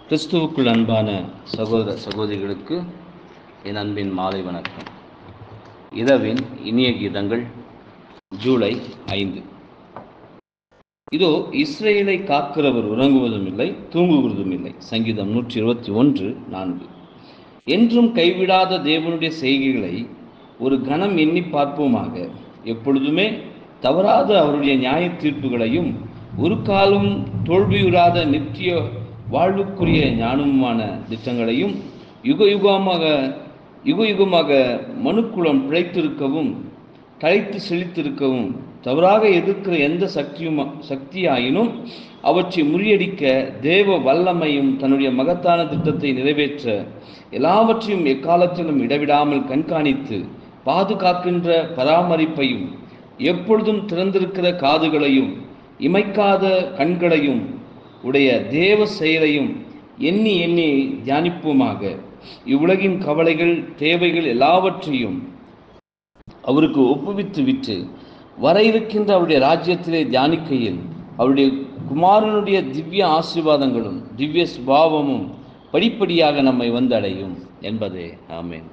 கிறிஸ்துவுக்குள் அன்பான சகோதர சகோதரிகளுக்கு என் அன்பின் மாலை வணக்கம் இரவின் இனிய கீதங்கள் ஜூலை ஐந்து இதோ இஸ்ரேலை காக்கிறவர் உறங்குவதும் இல்லை தூங்குவதும் இல்லை சங்கீதம் நூற்றி இருபத்தி ஒன்று நான்கு என்றும் கைவிடாத தேவனுடைய செய்கைகளை ஒரு கணம் எண்ணி பார்ப்போமாக எப்பொழுதுமே தவறாத அவருடைய நியாய தீர்ப்புகளையும் ஒரு காலம் தோல்வியுறாத நித்திய வாழ்வுக்குரிய ஞானமுமான திட்டங்களையும் யுக யுகமாக யுக யுகமாக மனுக்குலம் பிழைத்திருக்கவும் தழைத்து செழித்திருக்கவும் தவறாக எதிர்க்கிற எந்த சக்தியும் சக்தியாயினும் அவற்றை முறியடிக்க தேவ வல்லமையும் தன்னுடைய மகத்தான திட்டத்தை நிறைவேற்ற எல்லாவற்றையும் எக்காலத்திலும் இடவிடாமல் கண்காணித்து பாதுகாக்கின்ற பராமரிப்பையும் எப்பொழுதும் திறந்திருக்கிற காதுகளையும் இமைக்காத கண்களையும் உடைய தேவ செயலையும் எண்ணி எண்ணி தியானிப்போமாக இவ்வுலகின் கவலைகள் தேவைகள் எல்லாவற்றையும் அவருக்கு ஒப்புவித்து விட்டு வர இருக்கின்ற அவருடைய ராஜ்யத்திலே தியானிக்கையில் அவருடைய குமாரனுடைய திவ்ய ஆசீர்வாதங்களும் திவ்ய சுபாவமும் படிப்படியாக நம்மை வந்தடையும் என்பதே ஆமேன்